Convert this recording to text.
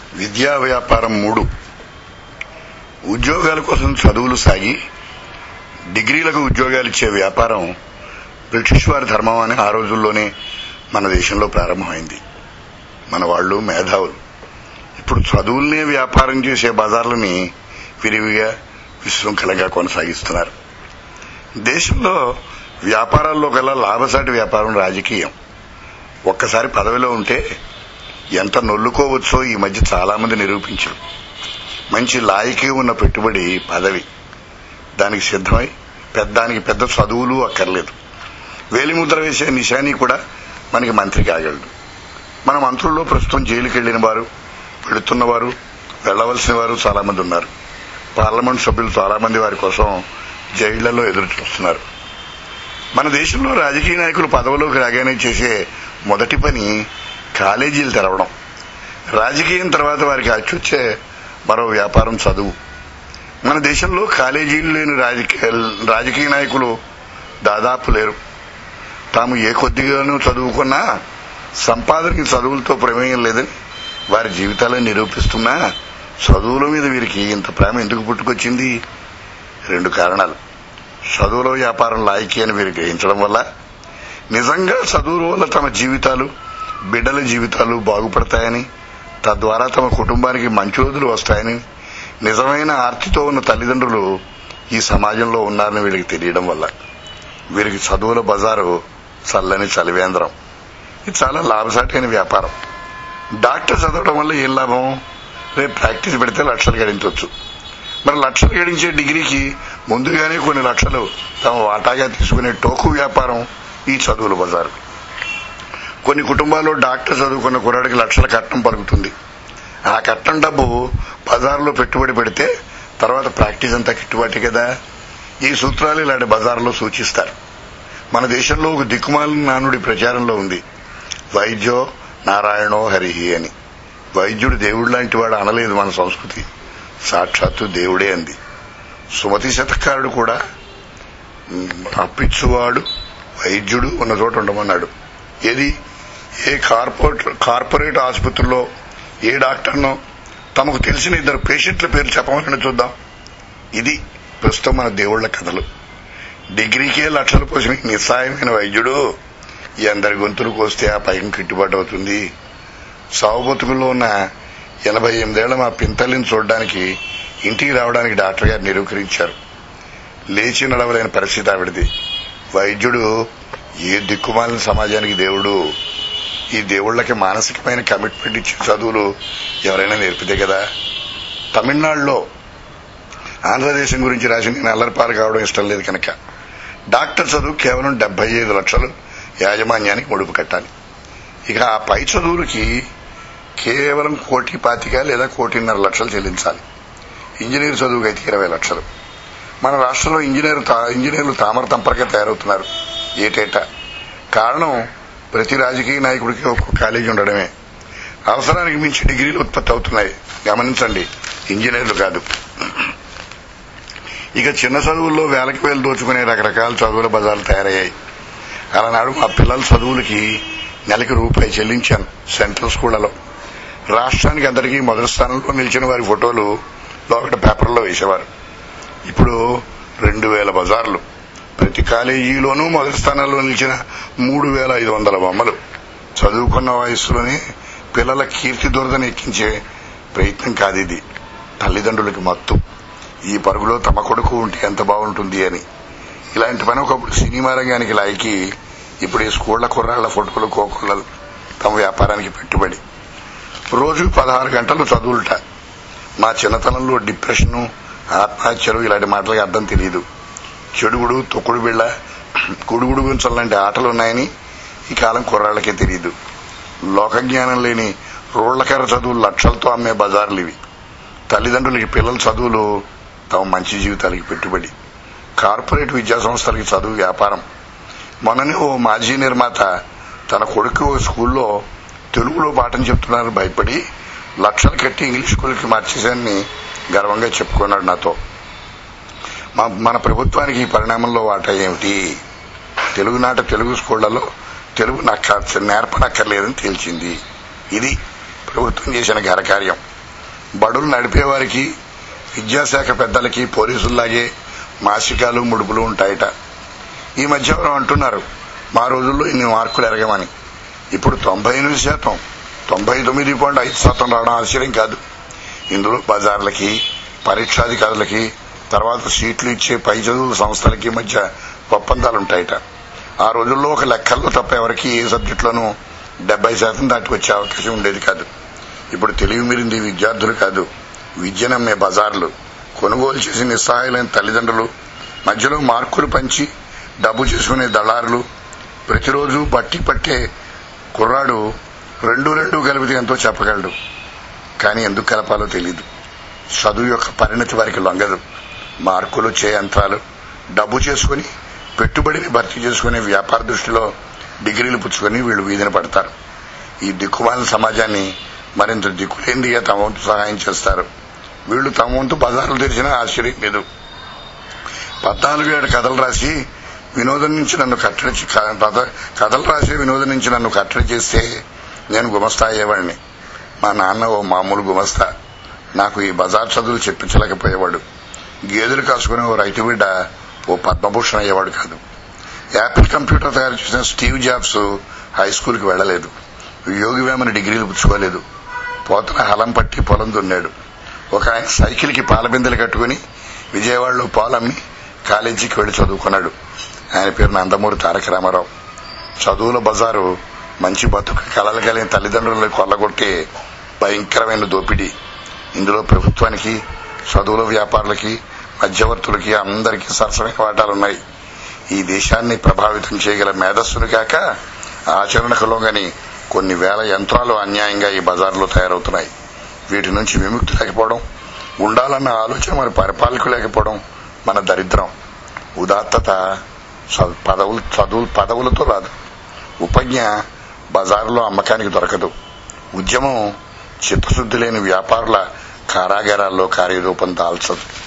విద్యా వ్యాపారం మూడు ఉద్యోగాల కోసం చదువులు సాగి డిగ్రీలకు ఉద్యోగాలు ఇచ్చే వ్యాపారం బ్రిటిష్ వారి ధర్మం అని ఆ రోజుల్లోనే మన దేశంలో ప్రారంభమైంది మన వాళ్ళు మేధావులు ఇప్పుడు చదువుల్నే వ్యాపారం చేసే బజార్లని విరివిగా విశృంఖలంగా కొనసాగిస్తున్నారు దేశంలో వ్యాపారాల్లో కల్లా లాభసాటి వ్యాపారం రాజకీయం ఒక్కసారి పదవిలో ఉంటే ఎంత నొల్లుకోవచ్చో ఈ మధ్య చాలా మంది నిరూపించారు మంచి లాయకీ ఉన్న పెట్టుబడి పదవి దానికి సిద్ధమై పెద్దానికి పెద్ద చదువులు అక్కర్లేదు వేలిముద్ర వేసే నిశాని కూడా మనకి మంత్రి కాగలడు మన మంత్రుల్లో ప్రస్తుతం జైలుకి వెళ్లిన వారు వెళుతున్నవారు వెళ్లవలసిన వారు చాలా మంది ఉన్నారు పార్లమెంట్ సభ్యులు చాలా మంది వారి కోసం జైళ్లలో ఎదురు చూస్తున్నారు మన దేశంలో రాజకీయ నాయకులు పదవిలోకి రాగానే చేసే మొదటి పని కాలేజీలు తెరవడం రాజకీయం తర్వాత వారికి అచ్చొచ్చే మరో వ్యాపారం చదువు మన దేశంలో కాలేజీలు లేని రాజకీయ రాజకీయ నాయకులు దాదాపు లేరు తాము ఏ కొద్దిగానూ చదువుకున్నా సంపాదనకి చదువులతో ప్రమేయం లేదని వారి జీవితాలను నిరూపిస్తున్నా చదువుల మీద వీరికి ఇంత ప్రేమ ఎందుకు పుట్టుకొచ్చింది రెండు కారణాలు చదువులో వ్యాపారం లాయకి అని వీరు గ్రహించడం వల్ల నిజంగా చదువుల వల్ల తమ జీవితాలు బిడ్డల జీవితాలు బాగుపడతాయని తద్వారా తమ కుటుంబానికి మంచి రోజులు వస్తాయని నిజమైన ఆర్తితో ఉన్న తల్లిదండ్రులు ఈ సమాజంలో ఉన్నారని వీళ్ళకి తెలియడం వల్ల వీరికి చదువుల బజారు చల్లని చలివేంద్రం ఇది చాలా లాభసాటి అయిన వ్యాపారం డాక్టర్ చదవడం వల్ల ఏం లాభం రేపు ప్రాక్టీస్ పెడితే లక్షలు గడించవచ్చు మరి లక్షలు గడించే డిగ్రీకి ముందుగానే కొన్ని లక్షలు తమ వాటాగా తీసుకునే టోకు వ్యాపారం ఈ చదువుల బజారు కొన్ని కుటుంబాల్లో డాక్టర్ చదువుకున్న కుర్రాడికి లక్షల కట్నం పలుకుతుంది ఆ కట్నం డబ్బు బజార్లో పెట్టుబడి పెడితే తర్వాత ప్రాక్టీస్ అంతా గిట్టుబాటు కదా ఈ సూత్రాలు ఇలాంటి బజార్లో సూచిస్తారు మన దేశంలో ఒక దిక్కుమాలిన నానుడి ప్రచారంలో ఉంది వైద్యో నారాయణో హరిహి అని వైద్యుడు దేవుడు లాంటి వాడు అనలేదు మన సంస్కృతి సాక్షాత్తు దేవుడే అంది సుమతి శతకారుడు కూడా అప్పిచ్చువాడు వైద్యుడు ఉన్న చోట ఉండమన్నాడు ఏది ఏ కార్పొరేట్ కార్పొరేట్ ఆసుపత్రిలో ఏ డాక్టర్నో తమకు తెలిసిన ఇద్దరు పేషెంట్ల పేరు చెప్పమని చూద్దాం ఇది ప్రస్తుతం మన దేవుళ్ల కథలు డిగ్రీకే లక్షలు పోసిన నిస్సాయమైన వైద్యుడు ఈ అందరి గొంతులు కోస్తే ఆ పైకి గిట్టుబాటు అవుతుంది సావు బతుకుల్లో ఉన్న ఎనభై ఎనిమిదేళ్ల మా పింతల్లిని చూడడానికి ఇంటికి రావడానికి డాక్టర్ గారు నిరూకరించారు లేచి నడవలేని పరిస్థితి ఆవిడది వైద్యుడు ఏ దిక్కుమాలిన సమాజానికి దేవుడు ఈ దేవుళ్ళకి మానసికమైన కమిట్మెంట్ ఇచ్చే చదువులు ఎవరైనా నేర్పితే కదా తమిళనాడులో ఆంధ్రదేశం గురించి రాసి నేను అల్లరిపాలు కావడం ఇష్టం లేదు కనుక డాక్టర్ చదువు కేవలం డెబ్బై ఐదు లక్షలు యాజమాన్యానికి ముడుపు కట్టాలి ఇక ఆ పై చదువులకి కేవలం కోటి పాతిక లేదా కోటిన్నర లక్షలు చెల్లించాలి ఇంజనీర్ చదువుకి అయితే ఇరవై లక్షలు మన రాష్ట్రంలో ఇంజనీర్ ఇంజనీర్లు తామర తంపరగా తయారవుతున్నారు ఏటేటా కారణం ప్రతి రాజకీయ నాయకుడికి ఒక్కొక్క కాలేజీ ఉండడమే అవసరానికి మించి డిగ్రీలు ఉత్పత్తి అవుతున్నాయి గమనించండి ఇంజనీర్లు కాదు ఇక చిన్న చదువుల్లో వేలకి వేలు దోచుకునే రకరకాల చదువుల బజార్లు తయారయ్యాయి అలానాడు మా పిల్లల చదువులకి నెలకి రూపాయి చెల్లించాను సెంట్రల్ స్కూళ్లలో రాష్ట్రానికి అందరికీ మొదటి స్థానంలో నిలిచిన వారి ఫోటోలు లోకట పేపర్లో వేసేవారు ఇప్పుడు రెండు వేల బజార్లు ప్రతి కాలేజీలోనూ మొదటి స్థానంలో నిలిచిన మూడు వేల ఐదు వందల బొమ్మలు చదువుకున్న వయస్సులోనే పిల్లల కీర్తి దురదను ఎక్కించే ప్రయత్నం కాదు ఇది తల్లిదండ్రులకి మత్తు ఈ పరుగులో తమ కొడుకు ఉంటే ఎంత బాగుంటుంది అని ఇలాంటి పని ఒకప్పుడు సినిమా రంగానికి లాయికి ఇప్పుడు ఈ స్కూళ్ల కుర్రాళ్ల ఫోటోలు కోకొల్లలు తమ వ్యాపారానికి పెట్టుబడి రోజు పదహారు గంటలు చదువులుట మా చిన్నతనంలో డిప్రెషన్ ఆత్మహత్యలు ఇలాంటి మాటలకి అర్థం తెలియదు చెడుగుడు తొక్కుడు బిళ్ళ గుడుగుడు గుంచలు లాంటి ఆటలు ఉన్నాయని ఈ కాలం కుర్రాళ్లకే తెలియదు లోకజ్ఞానం లేని రోళ్లకర్ర చదువులు లక్షలతో అమ్మే బజార్లు ఇవి తల్లిదండ్రులకి పిల్లల చదువులు తమ మంచి జీవితాలకి పెట్టుబడి కార్పొరేట్ విద్యా సంస్థలకి చదువు వ్యాపారం మొన్ననే ఓ మాజీ నిర్మాత తన కొడుకు ఓ స్కూల్లో తెలుగులో పాఠం చెప్తున్నారు భయపడి లక్షలు కట్టి ఇంగ్లీష్ స్కూల్కి మార్చేశాన్ని గర్వంగా చెప్పుకున్నాడు నాతో మన ప్రభుత్వానికి ఈ పరిణామంలో వాటా ఏమిటి తెలుగునాట తెలుగు స్కూళ్లలో తెలుగు నక్క నేర్పనక్కర్లేదని తేల్చింది ఇది ప్రభుత్వం చేసిన ఘనకార్యం బడులు నడిపేవారికి విద్యాశాఖ పెద్దలకి పోలీసుల్లాగే మాసికాలు ముడుపులు ఉంటాయట ఈ మధ్య ఎవరో అంటున్నారు మా రోజుల్లో ఇన్ని మార్కులు ఎరగమని ఇప్పుడు తొంభై ఎనిమిది శాతం తొంభై తొమ్మిది పాయింట్ ఐదు శాతం రావడం ఆశ్చర్యం కాదు ఇందులో బజార్లకి పరీక్షాధికారులకి తర్వాత సీట్లు ఇచ్చే పై చదువుల సంస్థలకి మధ్య ఒప్పందాలుంటాయట ఆ రోజుల్లో ఒక లెక్కల్లో తప్ప ఎవరికి ఏ సబ్జెక్టులోనూ డెబ్బై శాతం దాటి వచ్చే అవకాశం ఉండేది కాదు ఇప్పుడు తెలివి మీరింది విద్యార్థులు కాదు విద్య నమ్మే బజార్లు కొనుగోలు చేసి నిస్సహాయులైన తల్లిదండ్రులు మధ్యలో మార్కులు పంచి డబ్బు చేసుకునే దళారులు ప్రతిరోజు బట్టి పట్టే కుర్రాడు రెండు రెండు కలిపితే ఎంతో చెప్పగలడు కానీ ఎందుకు కలపాలో తెలియదు చదువు యొక్క పరిణతి వారికి లొంగదు మార్కులు వచ్చే యంత్రాలు డబ్బు చేసుకుని పెట్టుబడిని భర్తీ చేసుకునే వ్యాపార దృష్టిలో డిగ్రీలు పుచ్చుకొని వీళ్ళు వీధిన పడతారు ఈ దిక్కుమాలిన సమాజాన్ని మరింత దిక్కులేందిగా తమ వంతు సహాయం చేస్తారు వీళ్ళు తమ వంతు బజార్లు తెరిచినా ఆశ్చర్యం లేదు పద్నాలుగు ఏడు కథలు రాసి వినోదం నుంచి నన్ను కట్టడి చే- క- పద- కథలు రాసి వినోదం నుంచి నన్ను కట్టడి చేస్తే నేను గుమస్తా అయ్యేవాడిని మా నాన్న ఓ మామూలు గుమస్తా నాకు ఈ బజార్ చదువులు చెప్పించలేకపోయేవాడు గేదెలు కాసుకునే ఓ రైతు బిడ్డ ఓ పద్మభూషణ్ అయ్యేవాడు కాదు యాపిల్ కంప్యూటర్ తయారు చేసిన స్టీవ్ జాబ్స్ హై స్కూల్కి వెళ్లలేదు యోగి వేమన డిగ్రీలు పుచ్చుకోలేదు పోతన హలం పట్టి పొలం దున్నాడు ఒక ఆయన సైకిల్కి పాలబిందెలు కట్టుకుని విజయవాడలో పాలమ్మి కాలేజీకి వెళ్లి చదువుకున్నాడు ఆయన పేరు నందమూరి తారక రామారావు చదువుల బజారు మంచి బతుకు కలలు కలిగిన తల్లిదండ్రులను కొల్లగొట్టే భయంకరమైన దోపిడీ ఇందులో ప్రభుత్వానికి చదువుల వ్యాపారులకి మధ్యవర్తులకి అందరికీ సరసమైన వాటాలున్నాయి ఈ దేశాన్ని ప్రభావితం చేయగల మేధస్సును కాక ఆచరణకు లొంగని కొన్ని వేల యంత్రాలు అన్యాయంగా ఈ బజార్లో తయారవుతున్నాయి వీటి నుంచి విముక్తి లేకపోవడం ఉండాలన్న ఆలోచన మన పరిపాలకు లేకపోవడం మన దరిద్రం ఉదాత్తత చ- పదవులు చదువు పదవులతో రాదు ఉపజ్ఞ బజారులో అమ్మకానికి దొరకదు ఉద్యమం చిత్తశుద్ధి లేని వ్యాపారుల కారాగారాల్లో కార్యరూపం దాల్చదు